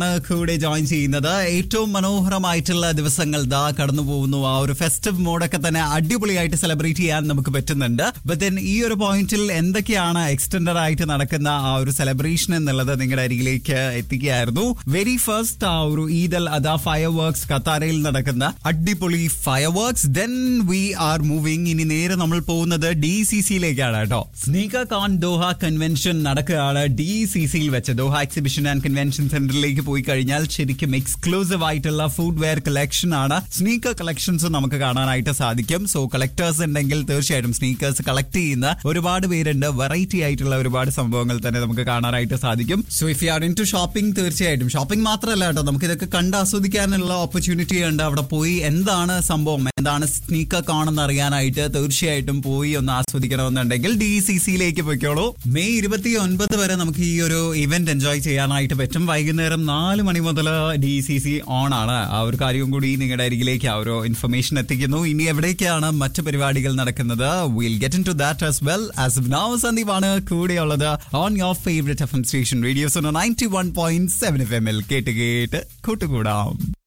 കൂടെ ജോയിൻ ചെയ്യുന്നത് ഏറ്റവും മനോഹരമായിട്ടുള്ള ദിവസങ്ങൾ ദാ കടന്നു പോകുന്നു ആ ഒരു ഫെസ്റ്റീവ് മോഡൊക്കെ തന്നെ അടിപൊളിയായിട്ട് സെലിബ്രേറ്റ് ചെയ്യാൻ നമുക്ക് പറ്റുന്നുണ്ട് ബട്ട് ദെൻ ഈ ഒരു പോയിന്റിൽ എന്തൊക്കെയാണ് എക്സ്റ്റൻഡഡ് ആയിട്ട് നടക്കുന്ന ആ ഒരു സെലിബ്രേഷൻ എന്നുള്ളത് നിങ്ങളുടെ അരികിലേക്ക് എത്തിക്കുകയായിരുന്നു വെരി ഫസ്റ്റ് ആ ഒരു ഈദ് അൽ അദ ഫയർ വർക്ക്സ് ഖത്താരയിൽ നടക്കുന്ന അടിപൊളി fireworks then we are moving ഇനി നേരെ നമ്മൾ പോകുന്നത് ഡി സി സിയിലേക്കാണ് കേട്ടോ സ്നീക കോൺ ദോഹ കൺവെൻഷൻ നടക്കുകയാണ് ഡി സി സിയിൽ വെച്ച് ദോഹ എക്സിബിഷൻ ആൻഡ് കൺവെൻഷൻ സെന്ററിലേക്ക് പോയി കഴിഞ്ഞാൽ ശരിക്കും എക്സ്ക്ലൂസീവ് ആയിട്ടുള്ള ഫുഡ് വെയർ കളക്ഷൻ ആണ് സ്നീക്കർ കളക്ഷൻസ് നമുക്ക് കാണാനായിട്ട് സാധിക്കും സോ കളക്ടേഴ്സ് ഉണ്ടെങ്കിൽ തീർച്ചയായിട്ടും സ്നീക്കേഴ്സ് കളക്ട് ചെയ്യുന്ന ഒരുപാട് പേരുണ്ട് വെറൈറ്റി ആയിട്ടുള്ള ഒരുപാട് സംഭവങ്ങൾ തന്നെ നമുക്ക് കാണാനായിട്ട് സാധിക്കും so if you are into shopping തീർച്ചയായിട്ടും ഷോപ്പിംഗ് മാത്രമല്ല കേട്ടോ നമുക്ക് ഇതൊക്കെ കണ്ട് ആസ്വദിക്കാനുള്ള ഓപ്പർച്യൂണിറ്റി ഉണ്ട് അവിടെ പോയി എന്താണ് സംഭവം എന്താണ് സ്നീക്കർ കാണുന്ന അറിയാനായിട്ട് തീർച്ചയായിട്ടും പോയി ഒന്ന് ആസ്വദിക്കണമെന്നുണ്ടെങ്കിൽ ഡി സി സിയിലേക്ക് പോയിക്കോളൂ മെയ് ഇരുപത്തി ഒൻപത് വരെ നമുക്ക് ഈ ഒരു ഇവന്റ് എൻജോയ് ചെയ്യാനായിട്ട് പറ്റും വൈകുന്നേരം നാല് മണി മുതൽ ഡി സി സി ഓൺ ആണ് ആ ഒരു കാര്യവും കൂടി നിങ്ങളുടെ അരികിലേക്ക് ആ ഒരു ഇൻഫർമേഷൻ എത്തിക്കുന്നു ഇനി എവിടേക്കാണ് മറ്റു പരിപാടികൾ നടക്കുന്നത് will get in to that as well as now സന്ദീപാണ് കൂടെയുള്ളത് on your favourite F M station radio's ninety one point seven F M L കേട്ട് കേട്ട് കൂട്ടുകൂടാം